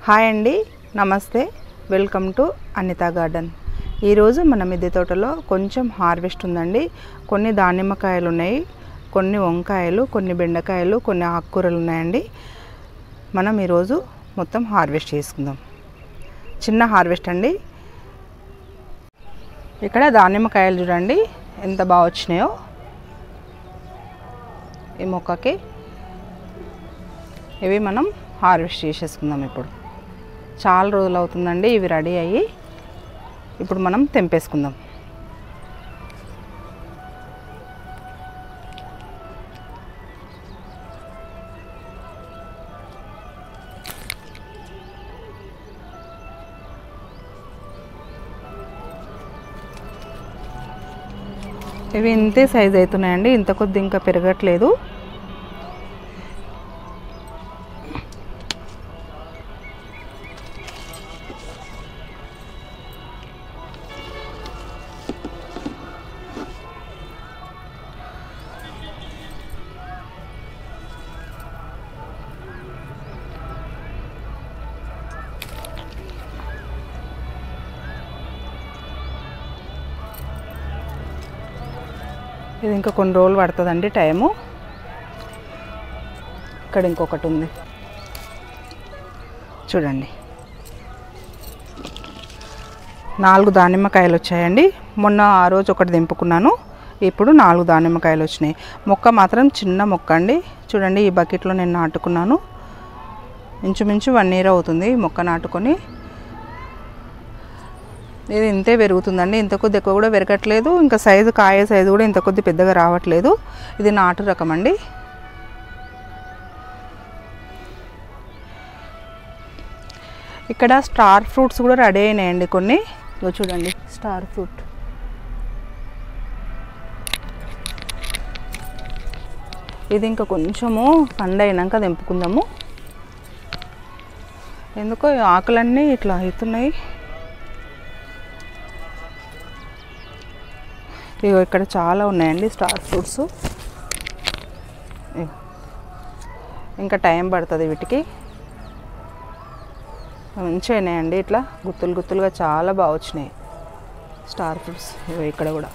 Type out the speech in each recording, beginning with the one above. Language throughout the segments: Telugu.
హాయ్ అండి నమస్తే వెల్కమ్ టు అనిత గార్డెన్ ఈరోజు మన మిద్దె తోటలో కొంచెం హార్వెస్ట్ ఉందండి కొన్ని దానిమ్మకాయలు ఉన్నాయి కొన్ని వంకాయలు కొన్ని బెండకాయలు కొన్ని ఆకుకూరలు ఉన్నాయండి మనం ఈరోజు మొత్తం హార్వెస్ట్ చేసుకుందాం చిన్న హార్వెస్ట్ అండి ఇక్కడ దానిమ్మకాయలు చూడండి ఎంత బాగా వచ్చినాయో ఈ మొక్కకి ఇవి మనం హార్వెస్ట్ చేసేసుకుందాం ఇప్పుడు చాలా రోజులు అవుతుందండి ఇవి రెడీ అయ్యి ఇప్పుడు మనం తెంపేసుకుందాం ఇవి ఇంతే సైజ్ అవుతున్నాయండి ఇంత కొద్ది ఇంకా పెరగట్లేదు ఇది ఇంకా కొన్ని రోజులు పడుతుందండి టైము ఇక్కడ ఇంకొకటి ఉంది చూడండి నాలుగు దానిమ్మకాయలు వచ్చాయండి మొన్న ఆ రోజు ఒకటి దింపుకున్నాను ఇప్పుడు నాలుగు దానిమ్మకాయలు వచ్చినాయి మొక్క మాత్రం చిన్న మొక్క అండి చూడండి ఈ బకెట్లో నేను నాటుకున్నాను ఇంచుమించు వన్ ఇయర్ అవుతుంది ఈ మొక్క నాటుకొని ఇది ఇంతే పెరుగుతుందండి ఇంత కొద్ది ఎక్కువ కూడా పెరగట్లేదు ఇంకా సైజు కాయ సైజు కూడా ఇంత కొద్ది పెద్దగా రావట్లేదు ఇది నాటు రకం అండి ఇక్కడ స్టార్ ఫ్రూట్స్ కూడా రెడీ అయినాయండి కొన్ని ఇగో చూడండి స్టార్ ఫ్రూట్ ఇది ఇంకా కొంచెము పండు అయినాక తెంపుకుందాము ఎందుకో ఈ ఆకులన్నీ ఇట్లా అవుతున్నాయి ఇగో ఇక్కడ చాలా ఉన్నాయండి స్టార్ ఫ్రూట్స్ ఇగో. ఇంకా టైం పడుతుంది వీటికి మంచిగా అయినాయండి ఇట్లా గుత్తులు గుత్తులుగా చాలా బాగా వచ్చినాయి స్టార్ ఫ్రూట్స్ ఇగో ఇక్కడ కూడా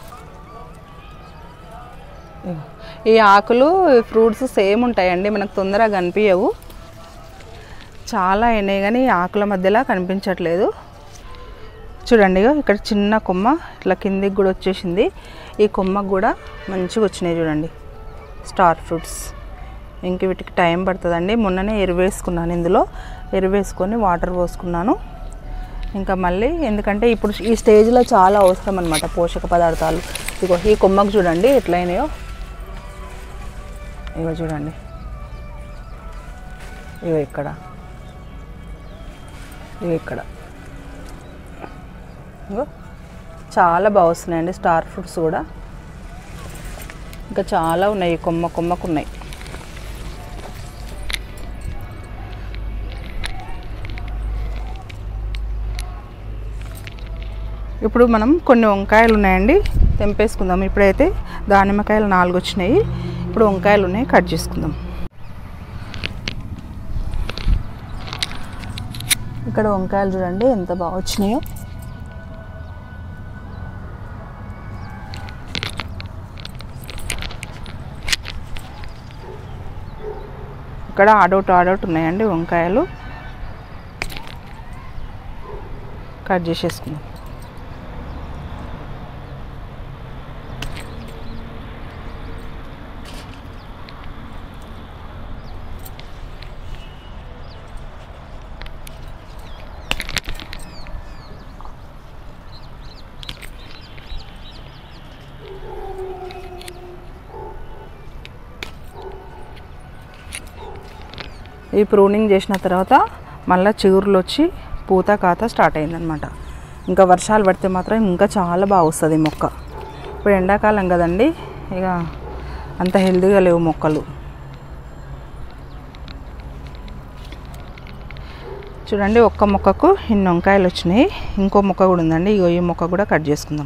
ఇగో. ఈ ఆకులు ఫ్రూట్స్ సేమ్ ఉంటాయండి మనకు తొందరగా కనిపించవు చాలా అయినాయి కానీ ఈ ఆకుల మధ్యలో కనిపించట్లేదు చూడండి ఇగో ఇక్కడ చిన్న కొమ్మ ఇట్లా కిందికి కూడా వచ్చేసింది ఈ కొమ్మకు కూడా మంచిగా వచ్చినాయి చూడండి స్టార్ ఫ్రూట్స్ ఇంక వీటికి టైం పడుతుందండి మొన్ననే ఎరువేసుకున్నాను ఇందులో ఎరువేసుకొని వాటర్ పోసుకున్నాను ఇంకా మళ్ళీ ఎందుకంటే ఇప్పుడు ఈ స్టేజ్లో చాలా అవసరం అనమాట పోషక పదార్థాలు ఇగో ఈ కొమ్మకు చూడండి ఎట్లయినాయో ఇగో చూడండి ఇగో ఇక్కడ ఇగో ఇక్కడ ఇగో చాలా బాగా వస్తున్నాయండి స్టార్ ఫ్రూట్స్ కూడా ఇంకా చాలా ఉన్నాయి కొమ్మ కొమ్మకు ఉన్నాయి ఇప్పుడు మనం కొన్ని వంకాయలు ఉన్నాయండి తెంపేసుకుందాం ఇప్పుడైతే దానిమ్మకాయలు నాలుగు వచ్చినాయి ఇప్పుడు వంకాయలు ఉన్నాయి కట్ చేసుకుందాం ఇక్కడ వంకాయలు చూడండి ఎంత బాగా వచ్చినాయో ఇక్కడ ఆడౌట్ ఆడౌట్ ఉన్నాయండి వంకాయలు కట్ చేసేసుకుందాం ఈ ప్రూనింగ్ చేసిన తర్వాత మళ్ళీ చిగురులు వచ్చి పూత కాత స్టార్ట్ అయిందనమాట ఇంకా వర్షాలు పడితే మాత్రం ఇంకా చాలా బాగా వస్తుంది ఈ మొక్క ఇప్పుడు ఎండాకాలం కదండి ఇక అంత హెల్తీగా లేవు మొక్కలు చూడండి ఒక్క మొక్కకు ఇన్ని వంకాయలు వచ్చినాయి ఇంకో మొక్క కూడా ఉందండి ఇగో ఈ మొక్క కూడా కట్ చేసుకుందాం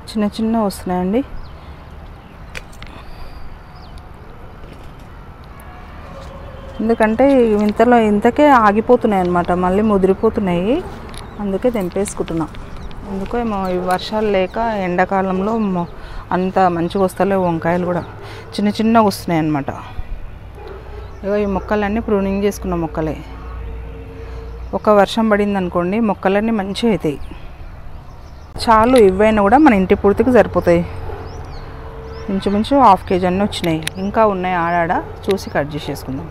చిన్న చిన్న వస్తున్నాయండి ఎందుకంటే ఇంతలో ఇంతకే ఆగిపోతున్నాయి అన్నమాట మళ్ళీ ముదిరిపోతున్నాయి అందుకే తెంపేసుకుంటున్నా ఎందుకో ఏమో ఈ వర్షాలు లేక ఎండాకాలంలో మొ- అంత మంచిగా వస్తలేవు వంకాయలు కూడా చిన్న చిన్నగా వస్తున్నాయి అన్నమాట ఇగో ఈ మొక్కలన్నీ ప్రూనింగ్ చేసుకున్న మొక్కలే ఒక వర్షం పడింది అనుకోండి మొక్కలన్నీ మంచిగా అవుతాయి చాలు ఇవైనా కూడా మన ఇంటి పూర్తికి సరిపోతాయి ఇంచుమించు హాఫ్ కేజీ అన్నీ వచ్చినాయి ఇంకా ఉన్నాయి ఆడాడ చూసి కట్ చేసేసుకుందాం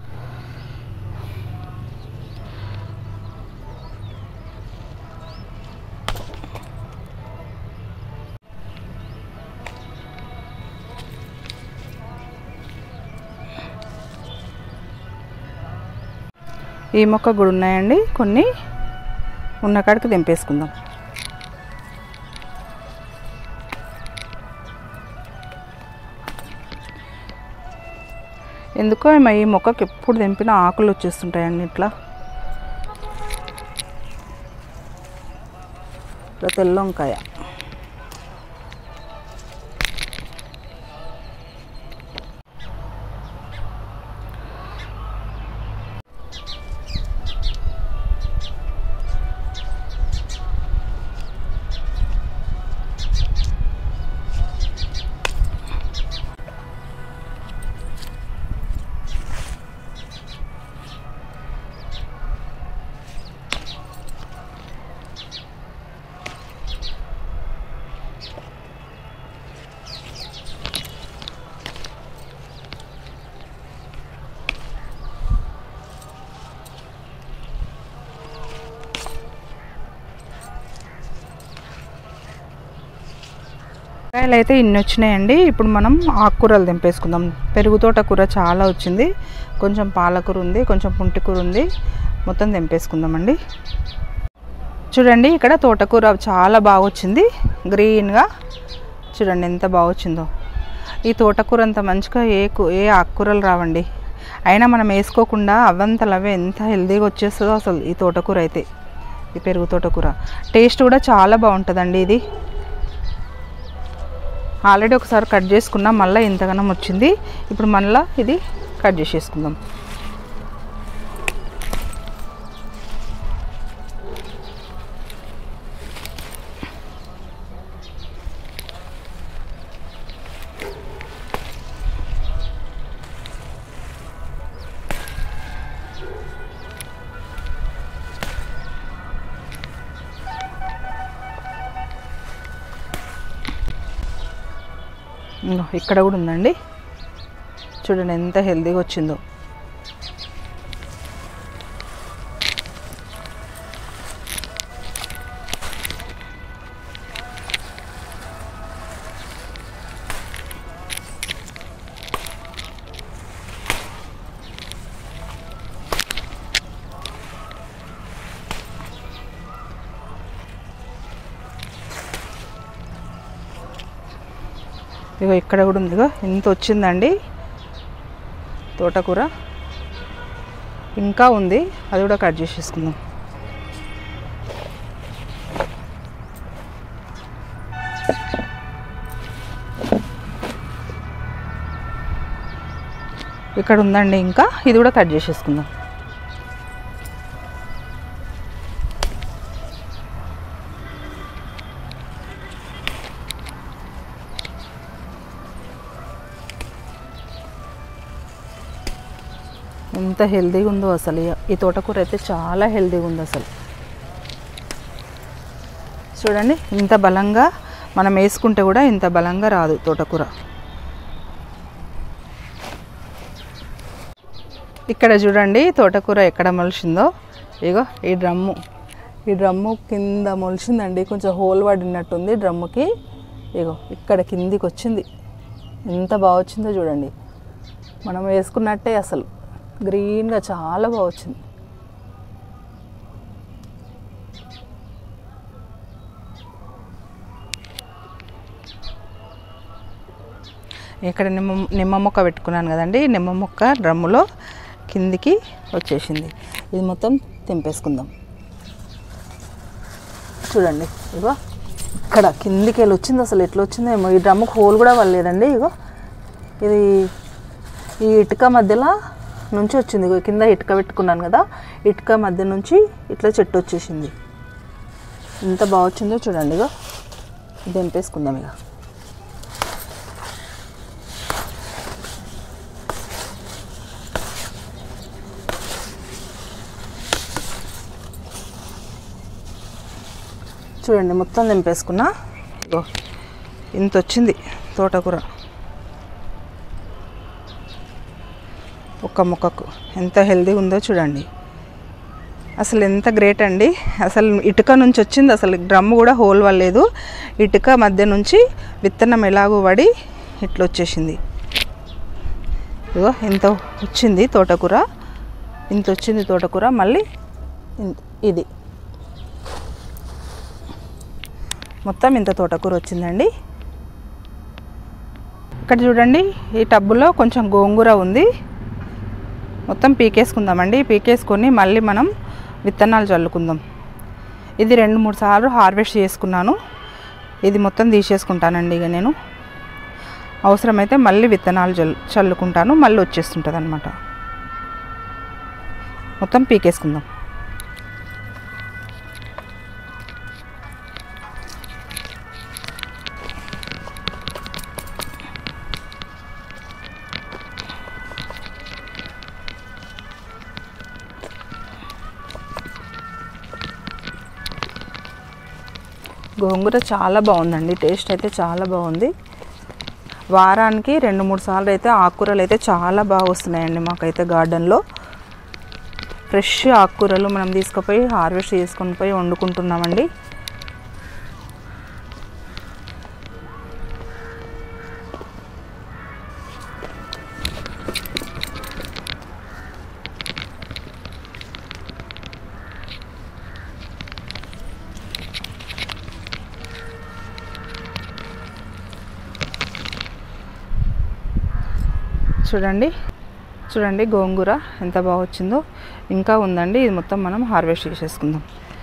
ఈ మొక్క కూడా ఉన్నాయండి కొన్ని ఉన్న కాడికి తెంపేసుకుందాం ఎందుకో ఏమో ఈ మొక్కకి ఎప్పుడు తెంపినా ఆకులు వచ్చేస్తుంటాయండి ఇట్లా ఇట్లా తెల్ల వంకాయ వంకాయలు అయితే ఇన్ని వచ్చినాయండి ఇప్పుడు మనం ఆకుకూరలు తెంపేసుకుందాం పెరుగు తోట కూర చాలా వచ్చింది కొంచెం పాలకూర ఉంది కొంచెం పుంటికూర ఉంది మొత్తం తెంపేసుకుందామండి చూడండి ఇక్కడ తోటకూర చాలా బాగా వచ్చింది గ్రీన్గా చూడండి ఎంత బాగా వచ్చిందో ఈ తోటకూర అంత మంచిగా ఏ కూ- ఏ ఆకుకూరలు రావండి అయినా మనం వేసుకోకుండా అవంతలవే ఎంత హెల్తీగా వచ్చేస్తుందో అసలు ఈ తోటకూర అయితే ఈ పెరుగు తోటకూర టేస్ట్ కూడా చాలా బాగుంటుందండి ఇది ఆల్రెడీ ఒకసారి కట్ చేసుకున్నా మళ్ళీ ఇంతగానం వచ్చింది ఇప్పుడు మళ్ళీ ఇది కట్ చేసేసుకుందాం ఇంగో ఇక్కడ కూడా ఉందండి చూడండి ఎంత హెల్తీగా వచ్చిందో ఇగో ఇక్కడ కూడా ఉంది ఇగో ఎంత వచ్చిందండి తోటకూర ఇంకా ఉంది అది కూడా కట్ చేసేసుకుందాం ఇక్కడ ఉందండి ఇంకా ఇది కూడా కట్ చేసేసుకుందాం ఎంత హెల్తీగా ఉందో అసలు ఈ- ఈ తోటకూర అయితే చాలా హెల్తీగా ఉంది అసలు చూడండి ఇంత బలంగా మనం వేసుకుంటే కూడా ఇంత బలంగా రాదు తోటకూర ఇక్కడ చూడండి తోటకూర ఎక్కడ మొలిచిందో ఇగో ఈ డ్రమ్ము ఈ డ్రమ్ము కింద మొలిచిందండి కొంచెం హోల్ పడినట్టుంది డ్రమ్ముకి ఇగో ఇక్కడ కిందికి వచ్చింది ఎంత బాగా వచ్చిందో చూడండి మనం వేసుకున్నట్టే అసలు గ్రీన్గా చాలా బాగా వచ్చింది ఇక్కడ నిమ్మ నిమ్మ మొక్క పెట్టుకున్నాను కదండి నిమ్మ మొక్క డ్రమ్ములో కిందికి వచ్చేసింది ఇది మొత్తం తెంపేసుకుందాం చూడండి ఇగో ఇక్కడ కిందికి వెళ్ళి వచ్చింది అసలు ఎట్లా వచ్చిందో ఏమో ఈ డ్రమ్ముకు హోల్ కూడా పడలేదండి ఇగో ఇది ఈ ఇటుక మధ్యలో నుంచి వచ్చింది ఇగో కింద ఇటుక పెట్టుకున్నాను కదా ఇటుక మధ్య నుంచి ఇట్లా చెట్టు వచ్చేసింది ఎంత బాగా వచ్చిందో చూడండి ఇగో దింపేసుకుందాం ఇక చూడండి మొత్తం దింపేసుకున్నా ఇగో ఇంత వచ్చింది తోటకూర ఒక్క మొక్కకు ఎంత హెల్దీ ఉందో చూడండి అసలు ఎంత గ్రేట్ అండి అసలు ఇటుక నుంచి వచ్చింది అసలు డ్రమ్ కూడా హోల్ వల్లేదు ఇటుక మధ్య నుంచి విత్తనం ఎలాగో పడి ఇట్లా వచ్చేసింది ఇగో ఇంత వచ్చింది తోటకూర ఇంత వచ్చింది తోటకూర మళ్ళీ ఇన్- ఇది మొత్తం ఇంత తోటకూర వచ్చిందండి ఇక్కడ చూడండి ఈ టబ్బులో కొంచెం గోంగూర ఉంది మొత్తం పీకేసుకుందామండి పీకేసుకొని మళ్ళీ మనం విత్తనాలు చల్లుకుందాం ఇది రెండు మూడు సార్లు హార్వెస్ట్ చేసుకున్నాను ఇది మొత్తం తీసేసుకుంటానండి ఇక నేను అవసరమైతే మళ్ళీ విత్తనాలు చల్ చల్లుకుంటాను మళ్ళీ వచ్చేస్తుంటుంది అనమాట మొత్తం పీకేసుకుందాం గోంగూర చాలా బాగుందండి టేస్ట్ అయితే చాలా బాగుంది వారానికి రెండు మూడు సార్లు అయితే ఆకుకూరలు అయితే చాలా బాగా వస్తున్నాయండి మాకైతే గార్డెన్లో ఫ్రెష్ ఆకుకూరలు మనం తీసుకుపోయి హార్వెస్ట్ చేసుకొని పోయి వండుకుంటున్నామండి చూడండి చూడండి గోంగూర ఎంత బాగా వచ్చిందో ఇంకా ఉందండి ఇది మొత్తం మనం హార్వెస్ట్ చేసేసుకుందాం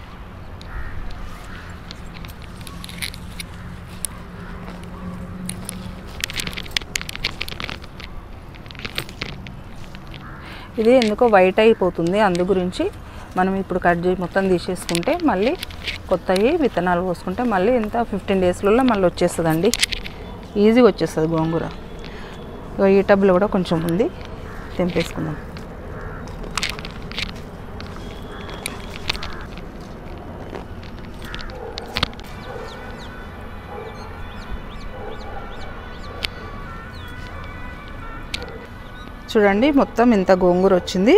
ఇది ఎందుకో వైట్ అయిపోతుంది అందు గురించి మనం ఇప్పుడు కట్ చేసి మొత్తం తీసేసుకుంటే మళ్ళీ కొత్తవి విత్తనాలు పోసుకుంటే మళ్ళీ ఎంత ఫిఫ్టీన్ డేస్లలో మళ్ళీ వచ్చేస్తుందండి ఈజీగా వచ్చేస్తుంది గోంగూర ఇగో ఈ టబ్లో కూడా కొంచెం ఉంది తెంపేసుకుందాం చూడండి మొత్తం ఇంత గోంగూర వచ్చింది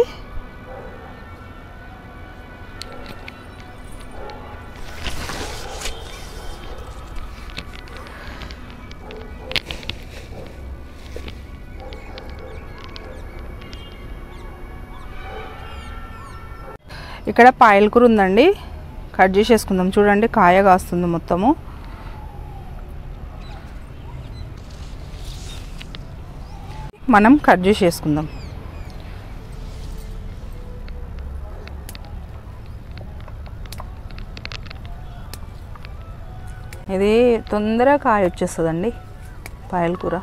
ఇక్కడ పాయలకూర ఉందండి కట్ చేసేసుకుందాం చూడండి కాయ కాస్తుంది మొత్తము మనం కట్ చేసేసుకుందాం ఇది తొందరగా కాయ వచ్చేస్తుందండి పాయలకూర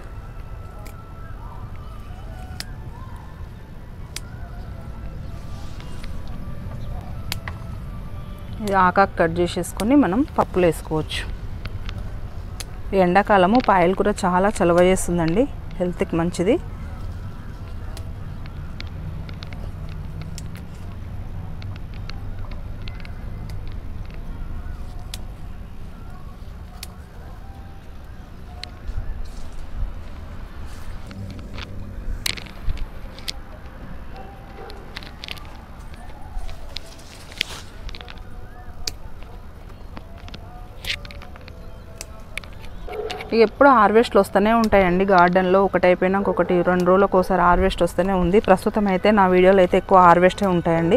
ఇది ఆకాకు కట్ చేసేసుకొని మనం పప్పులో వేసుకోవచ్చు ఈ ఎండాకాలము పాయలకూర చాలా చలవ చేస్తుందండి హెల్త్కి మంచిది ఇక ఎప్పుడు హార్వెస్ట్లు వస్తూనే ఉంటాయండి గార్డెన్లో ఒకటి అయిపోయినాక ఒకటి రెండు రోజులకు ఒకసారి హార్వెస్ట్ వస్తూనే ఉంది ప్రస్తుతం అయితే నా వీడియోలో అయితే ఎక్కువ హార్వెస్టే ఉంటాయండి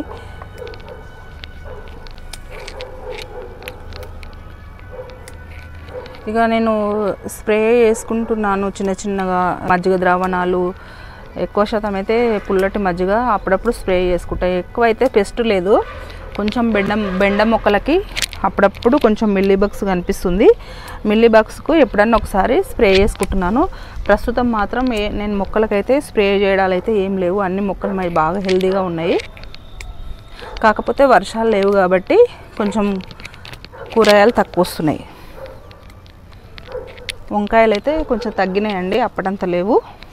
ఇక నేను స్ప్రే చేసుకుంటున్నాను చిన్న చిన్నగా మజ్జిగ ద్రావణాలు ఎక్కువ శాతం అయితే పుల్లటి మజ్జిగ అప్పుడప్పుడు స్ప్రే చేసుకుంటా ఎక్కువ అయితే పెస్ట్ లేదు కొంచెం బెండ బెండ మొక్కలకి అప్పుడప్పుడు కొంచెం మిల్లీ బగ్స్ కనిపిస్తుంది మిల్లీ బగ్స్కు ఎప్పుడన్నా ఒకసారి స్ప్రే చేసుకుంటున్నాను ప్రస్తుతం మాత్రం ఏ నేను మొక్కలకైతే స్ప్రే చేయడాలు అయితే ఏం లేవు అన్ని మొక్కలు మరి బాగా హెల్తీగా ఉన్నాయి కాకపోతే వర్షాలు లేవు కాబట్టి కొంచెం కూరగాయలు తక్కువ వస్తున్నాయి వంకాయలు అయితే కొంచెం తగ్గినాయండి అప్పటంత లేవు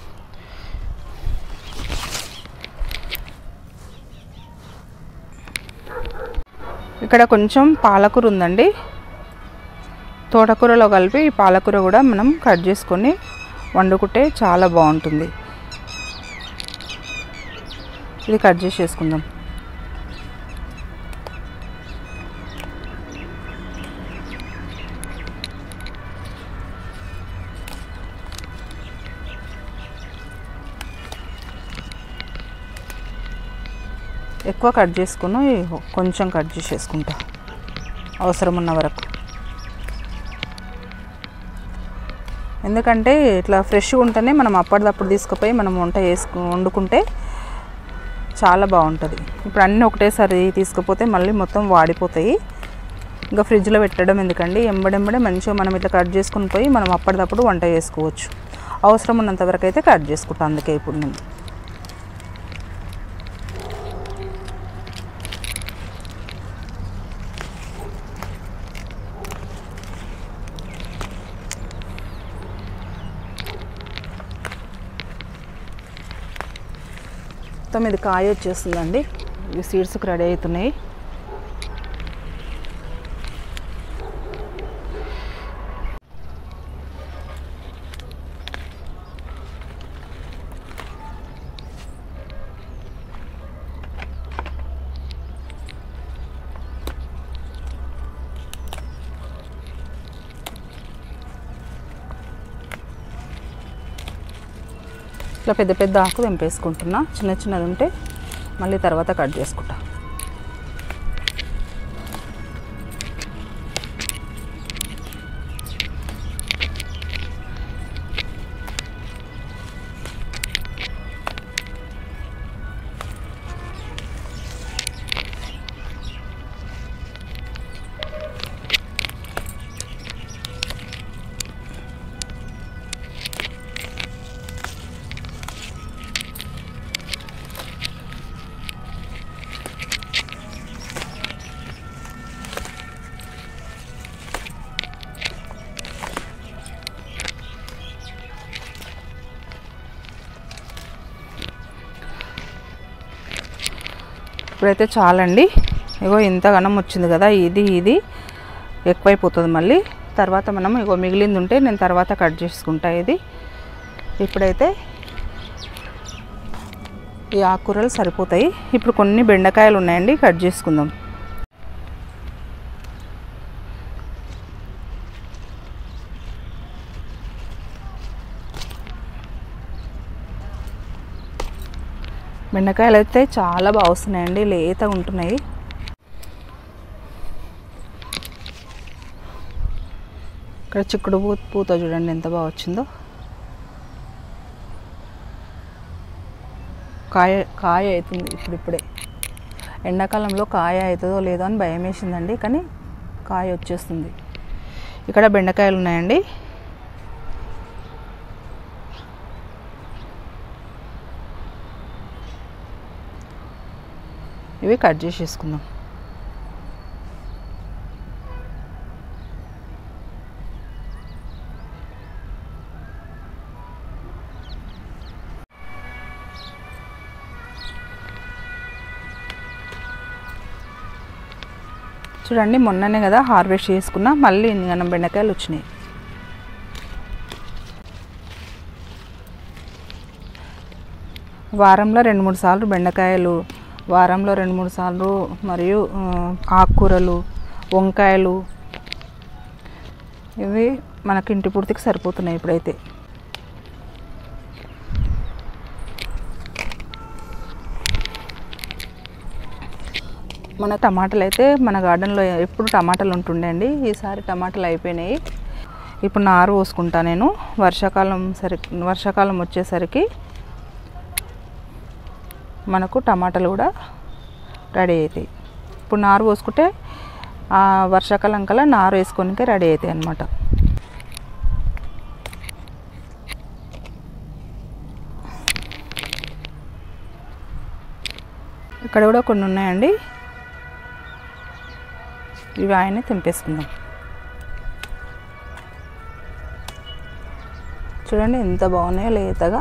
ఇక్కడ కొంచెం పాలకూర ఉందండి తోటకూరలో కలిపి ఈ పాలకూర కూడా మనం కట్ చేసుకొని వండుకుంటే చాలా బాగుంటుంది ఇది కట్ చేసేసుకుందాం ఎక్కువ కట్ చేసుకుని కొంచెం కట్ చేసేసుకుంటా అవసరం ఉన్న వరకు ఎందుకంటే ఇట్లా ఫ్రెష్గా ఉంటేనే మనం అప్పటిదప్పుడు తీసుకుపోయి మనం వంట చేసుకు వండుకుంటే చాలా బాగుంటుంది ఇప్పుడు అన్నీ ఒకటేసారి తీసుకుపోతే మళ్ళీ మొత్తం వాడిపోతాయి ఇంకా ఫ్రిడ్జ్లో పెట్టడం ఎందుకండి ఎంబడెంబడే మంచిగా మనం ఇట్లా కట్ చేసుకుని పోయి మనం అప్పటిదప్పుడు వంట చేసుకోవచ్చు అవసరం ఉన్నంత వరకు అయితే కట్ చేసుకుంటాను అందుకే ఇప్పుడు నేను మొత్తం ఇది కాయ వచ్చేస్తుందండి ఇవి సీడ్స్కి రెడీ అవుతున్నాయి ఇట్లా పెద్ద పెద్ద ఆకు తెంపేసుకుంటున్నా చిన్న చిన్నది ఉంటే మళ్ళీ తర్వాత కట్ చేసుకుంటా ఇప్పుడైతే చాలండి ఇగో ఇంత గనం వచ్చింది కదా ఇది ఇది ఎక్కువైపోతుంది మళ్ళీ తర్వాత మనం ఇగో మిగిలింది ఉంటే నేను తర్వాత కట్ చేసుకుంటా ఇది ఇప్పుడైతే ఈ ఆకుకూరలు సరిపోతాయి ఇప్పుడు కొన్ని బెండకాయలు ఉన్నాయండి కట్ చేసుకుందాం బెండకాయలు అయితే చాలా బాగా వస్తున్నాయండి లేతగా ఉంటున్నాయి ఇక్కడ చిక్కుడు పూ పూత చూడండి ఎంత బాగా వచ్చిందో కాయ కాయ అవుతుంది ఇప్పుడు ఇప్పుడే ఎండాకాలంలో కాయ అవుతుందో లేదో అని భయం వేసిందండి కానీ కాయ వచ్చేస్తుంది ఇక్కడ బెండకాయలు ఉన్నాయండి ఇవి కట్ చేసేసుకుందాం చూడండి మొన్ననే కదా హార్వెస్ట్ చేసుకున్నా మళ్ళీ ఇన్ని గనం బెండకాయలు వచ్చినాయి వారంలో రెండు మూడు సార్లు బెండకాయలు వారంలో రెండు మూడు సార్లు మరియు ఆ, ఆకుకూరలు వంకాయలు ఇవి మనకి ఇంటి పూర్తికి సరిపోతున్నాయి ఇప్పుడైతే మన టమాటాలు అయితే మన గార్డెన్లో ఎప్పుడు టమాటాలు ఉంటుండే అండి ఈసారి టమాటాలు అయిపోయినాయి ఇప్పుడు నారు పోసుకుంటా నేను వర్షాకాలం సరి వర్షాకాలం వచ్చేసరికి మనకు టమాటాలు కూడా రెడీ అవుతాయి ఇప్పుడు నారు పోసుకుంటే ఆ వర్షాకాలం కల్లా నారు వేసుకోనికి రెడీ అవుతాయి అన్నమాట ఇక్కడ కూడా కొన్ని ఉన్నాయండి ఇవి ఆయన్ని తెంపేసుకుందాం చూడండి ఎంత బాగున్నాయో లేతగా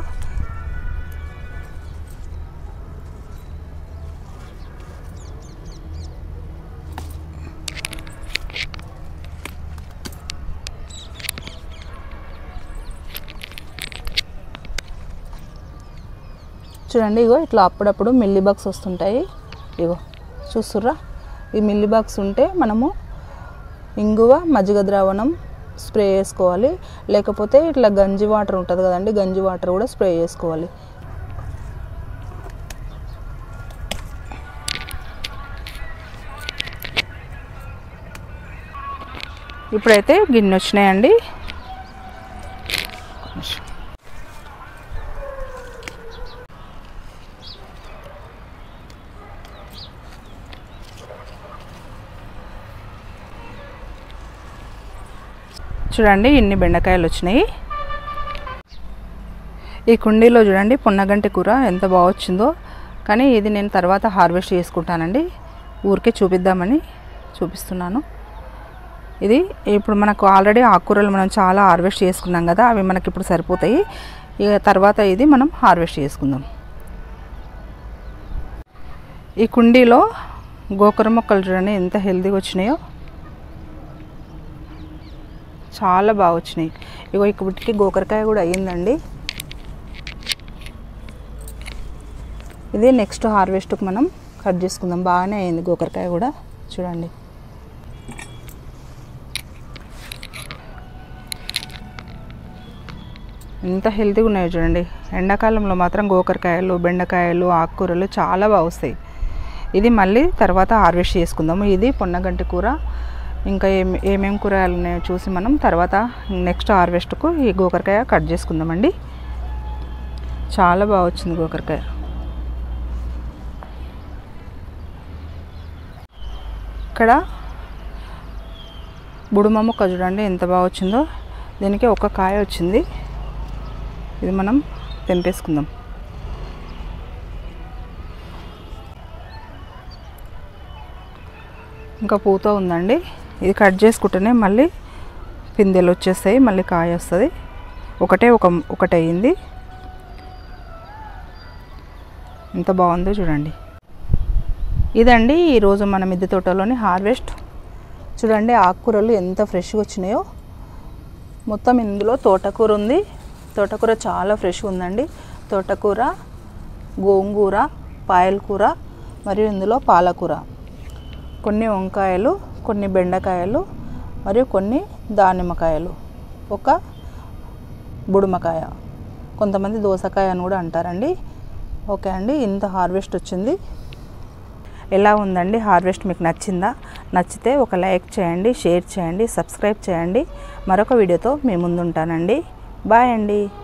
చూడండి ఇగో ఇట్లా అప్పుడప్పుడు మిల్లీ బాక్స్ వస్తుంటాయి ఇగో చూస్తుర్రా ఈ మిల్లీ బాక్స్ ఉంటే మనము ఇంగువ మజ్జిగ ద్రావణం స్ప్రే చేసుకోవాలి లేకపోతే ఇట్లా గంజి వాటర్ ఉంటుంది కదండి గంజి వాటర్ కూడా స్ప్రే చేసుకోవాలి ఇప్పుడైతే గిన్నె వచ్చినాయండి చూడండి ఇన్ని బెండకాయలు వచ్చినాయి ఈ కుండీలో చూడండి పున్నగంటి కూర ఎంత బాగా వచ్చిందో కానీ ఇది నేను తర్వాత హార్వెస్ట్ చేసుకుంటానండి ఊరికే చూపిద్దామని చూపిస్తున్నాను ఇది ఇప్పుడు మనకు ఆల్రెడీ ఆకుకూరలు మనం చాలా హార్వెస్ట్ చేసుకున్నాం కదా అవి మనకి ఇప్పుడు సరిపోతాయి ఇక తర్వాత ఇది మనం హార్వెస్ట్ చేసుకుందాం ఈ కుండీలో గోకర మొక్కలు చూడండి ఎంత హెల్తీగా వచ్చినాయో చాలా బాగా వచ్చినాయి ఇగో ఇక్కడికి గోకరకాయ కూడా అయ్యిందండి ఇది నెక్స్ట్ హార్వెస్ట్కి మనం కట్ చేసుకుందాం బాగానే అయింది గోకరకాయ కూడా చూడండి ఎంత హెల్తీగా ఉన్నాయో చూడండి ఎండాకాలంలో మాత్రం గోకరకాయలు బెండకాయలు ఆకుకూరలు చాలా బాగా వస్తాయి ఇది మళ్ళీ తర్వాత హార్వెస్ట్ చేసుకుందాము ఇది పొన్నగంటి కూర ఇంకా ఏమి ఏమేమి కూరగాయలు ఉన్నాయో చూసి మనం తర్వాత నెక్స్ట్ హార్వెస్ట్కు ఈ గోకరకాయ కట్ చేసుకుందామండి చాలా బాగా వచ్చింది గోకరకాయ ఇక్కడ బుడుమ మొక్క చూడండి ఎంత బాగా వచ్చిందో దీనికి ఒక కాయ వచ్చింది ఇది మనం తెంపేసుకుందాం ఇంకా పూత ఉందండి ఇది కట్ చేసుకుంటేనే మళ్ళీ పిందెలు వచ్చేస్తాయి మళ్ళీ కాయ వస్తుంది ఒకటే ఒక ఒకటి అయ్యింది ఎంత బాగుందో చూడండి ఇదండి ఈరోజు మన మిద్దె తోటలోని హార్వెస్ట్ చూడండి ఆకుకూరలు ఎంత ఫ్రెష్గా వచ్చినాయో మొత్తం ఇందులో తోటకూర ఉంది తోటకూర చాలా ఫ్రెష్గా ఉందండి తోటకూర గోంగూర పాయలకూర మరియు ఇందులో పాలకూర కొన్ని వంకాయలు కొన్ని బెండకాయలు మరియు కొన్ని దానిమ్మకాయలు ఒక బుడుమకాయ కొంతమంది దోసకాయ అని కూడా అంటారండి ఓకే అండి ఇంత హార్వెస్ట్ వచ్చింది ఎలా ఉందండి హార్వెస్ట్ మీకు నచ్చిందా నచ్చితే ఒక లైక్ చేయండి షేర్ చేయండి సబ్స్క్రైబ్ చేయండి మరొక వీడియోతో మీ ముందుంటానండి బాయ్ అండి